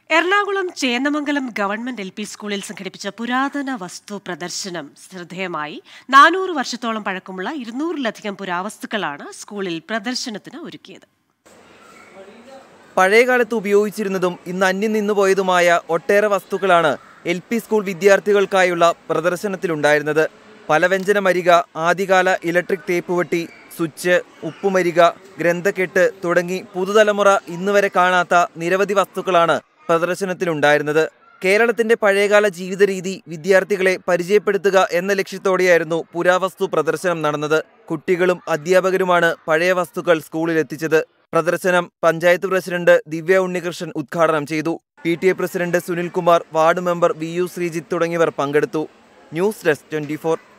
Ernakulam Chennamangalam government L P സ്കൂളിൽ സംഘടിപ്പിച്ച പുരാതന വസ്തു പ്രദർശനം ശ്രദ്ധേയമായി നാനൂറ് വർഷത്തോളം പഴക്കമുള്ള ഇരുന്നൂറിലധികം പുരാവസ്തുക്കളാണ് സ്കൂളിൽ പ്രദർശനത്തിന് ഒരുക്കിയത് പഴയകാലത്ത് ഉപയോഗിച്ചിരുന്നതും ഇന്ന് അന്യം നിന്നുപോയതുമായ ഒട്ടേറെ വസ്തുക്കളാണ് എൽ പി സ്കൂൾ വിദ്യാർത്ഥികൾക്കായുള്ള പ്രദർശനത്തിലുണ്ടായിരുന്നത് പലവ്യഞ്ജന മരിക ആദ്യകാല ഇലക്ട്രിക് തേപ്പുവെട്ടി സ്വിച്ച് ഉപ്പുമരിക ഗ്രന്ഥക്കെട്ട് തുടങ്ങി പുതുതലമുറ ഇന്നുവരെ കാണാത്ത നിരവധി വസ്തുക്കളാണ് പ്രദർശനത്തിലുണ്ടായിരുന്നത് കേരളത്തിന്റെ പഴയകാല ജീവിത രീതി വിദ്യാർത്ഥികളെ പരിചയപ്പെടുത്തുക എന്ന ലക്ഷ്യത്തോടെയായിരുന്നു പുരാവസ്തു പ്രദർശനം നടന്നത് കുട്ടികളും അധ്യാപകരുമാണ് പഴയ വസ്തുക്കൾ സ്കൂളിൽ എത്തിച്ചത് പ്രദർശനം പഞ്ചായത്ത് പ്രസിഡന്റ് ദിവ്യ ഉണ്ണികൃഷ്ണൻ ഉദ്ഘാടനം ചെയ്തു P T A president Sunilkumar ward member V U Sreejith തുടങ്ങിയവർ പങ്കെടുത്തു ന്യൂസ് ഡെസ്ക് ട്വന്റി